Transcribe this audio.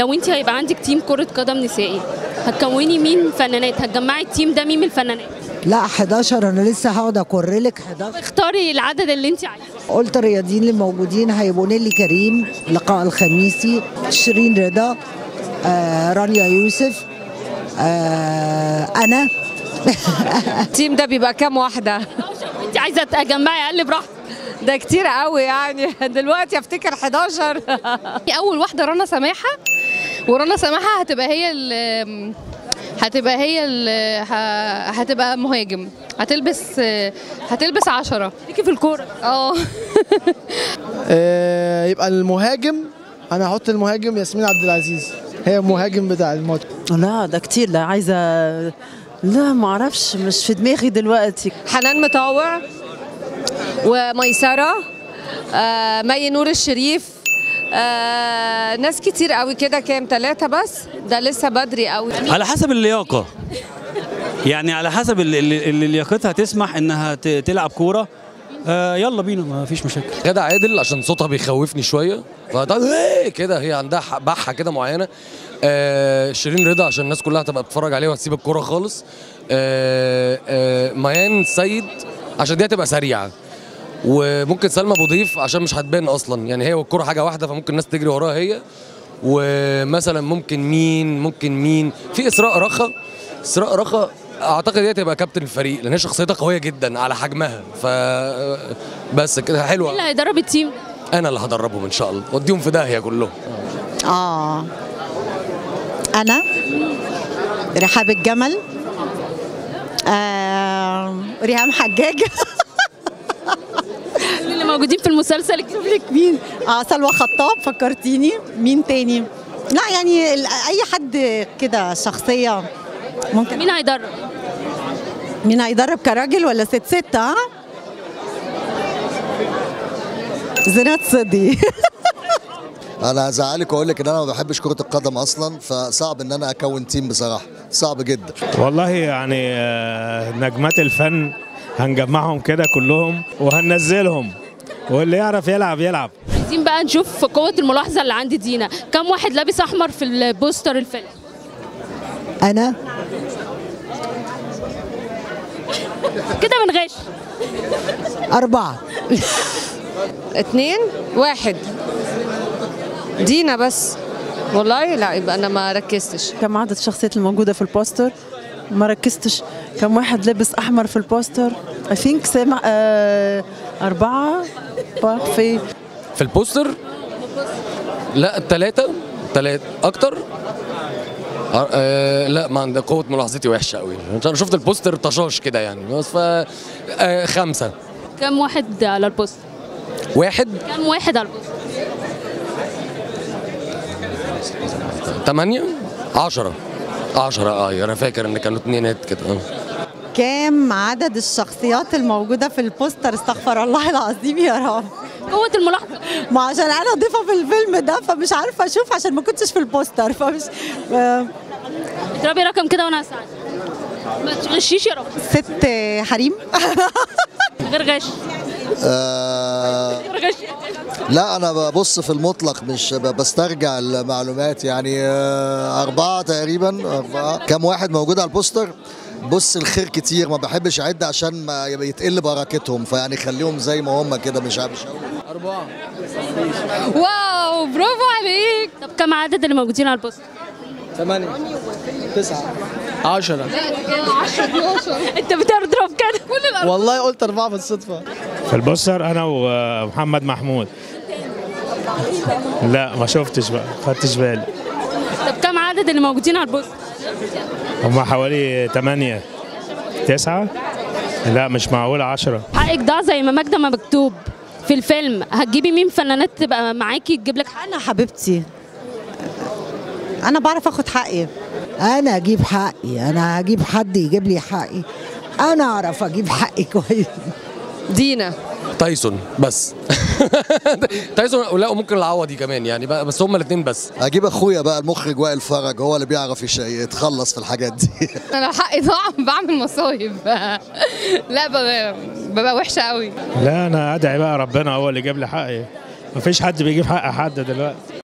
لو انت هيبقى عندك تيم كره قدم نسائي هتكوني مين فنانات هتجمعي التيم ده مين من الفنانات لا 11 انا لسه هقعد اكر لك 11 اختاري العدد اللي انت عايزاه قلت الرياضيين اللي موجودين هيبقوا نيلي كريم لقاء الخميسي شيرين رضا آه رانيا يوسف آه انا التيم ده بيبقى كام واحدة؟ انت عايزه تجمعي اقل براحتك ده كتير قوي يعني دلوقتي افتكر 11 اول واحده رنا سماحه ورنا سماحه هتبقى هي ال هتبقى هي ال هتبقى مهاجم هتلبس هتلبس عشرة ليكي في الكوره اه آه، يبقى المهاجم انا هحط المهاجم ياسمين عبد العزيز هي المهاجم بتاع الماتش لا ده كتير لا عايزه لا ما اعرفش مش في دماغي دلوقتي حنان مطاوع وميسرة آه مي نور الشريف آه ناس كتير قوي كده كام ثلاثة بس ده لسه بدري قوي على حسب اللياقه يعني على حسب اللي, اللي اللي لياقتها تسمح انها ت- تلعب كوره آه يلا بينا ما فيش مشاكل غادة عادل عشان صوتها بيخوفني شويه فتقعد ايه كده هي عندها ح- بحه كده معينه آه شيرين رضا عشان الناس كلها تبقى بتتفرج عليها وتسيب الكوره خالص آه آه ميان سيد عشان دي هتبقى سريعه وممكن سلمى ابو ضيف عشان مش هتبان اصلا يعني هي والكوره حاجه واحده فممكن الناس تجري وراها هي ومثلا ممكن مين ممكن مين في اسراء رخا اسراء رخا اعتقد هي تبقى كابتن الفريق لان هي شخصيتها قويه جدا على حجمها ف بس كده مين حلوه اللي هيدرب التيم انا اللي هدربهم ان شاء الله وديهم في داهيه كلهم اه انا رحاب الجمل آه ريهام حجاج مين اللي موجودين في المسلسل اكتب لك مين اه سلوى خطاب فكرتيني مين تاني لا يعني ال- اي حد كده شخصيه ممكن مين هيدرب مين هيدرب كراجل ولا ست ست ها زينات صدي انا هزعلك واقول لك ان انا ما بحبش كره القدم اصلا فصعب ان انا اكون تيم بصراحه صعب جدا والله يعني آه، نجمات الفن هنجمعهم كده كلهم وهننزلهم واللي يعرف يلعب يلعب عايزين بقى نشوف قوه الملاحظه اللي عند دينا كم واحد لابس احمر في البوستر الفيلم انا كده من غش اربعه اتنين واحد دينا بس والله لا يبقى انا ما ركزتش كم عدد الشخصيات الموجوده في البوستر ما ركزتش كم واحد لابس احمر في البوستر اي ثينك سامع آه اربعه في في البوستر لا الثلاثه ثلاثه اكتر آه، آه لا ما عندي قوه ملاحظتي وحشه قوي انا شفت البوستر طشاش كده يعني بس ف آه خمسه كم واحد على البوستر واحد كم واحد على البوستر ثمانية عشرة عشرة اه انا فاكر ان كانوا اتنينات كده اه كام عدد الشخصيات الموجوده في البوستر استغفر الله العظيم يا رب قوه الملاحظه ما عشان انا ضيفه في الفيلم ده فمش عارفه اشوف عشان ما كنتش في البوستر فمش آه، اضربي رقم كده وانا هساعدك ما تغشيش يا رب ست حريم غير غش آه غير غش لا انا ببص في المطلق مش ب- بسترجع المعلومات يعني آه اربعه تقريبا اربعه كم واحد موجود على البوستر بص الخير كتير ما بحبش اعد عشان ما يبقى يتقل بركتهم فيعني خليهم زي ما هم كده مش مش أربعة واو برافو عليك طب كم عدد اللي موجودين على البوستر ثمانية تسعة عشرة انت بتضرب كده كل الأرقام. والله قلت أربعة بالصدفة في البوستر انا ومحمد محمود لا ما شفتش بقى خدتش بالي طب كم عدد اللي موجودين على البوستر هم حوالي 8 9 لا مش معقول 10 حقك ضاع زي ما ماجدة ما مكتوب في الفيلم هتجيبي مين فنانات تبقى معاكي تجيب لك حق انا حبيبتي انا بعرف اخد حقي انا اجيب حقي انا هجيب حد يجيب لي حقي انا اعرف اجيب حقي كويس دينا تايسون بس تايسون لا وممكن العوضي كمان يعني بقى- بس هما الاثنين بس اجيب اخويا بقى المخرج وائل فرج هو اللي بيعرف يش- يتخلص في الحاجات دي انا حقي ضاع بعمل مصايب لا ببقى, ببقى وحشه قوي لا انا ادعي بقى ربنا هو اللي جاب لي حقي مفيش حد بيجيب حق حد دلوقتي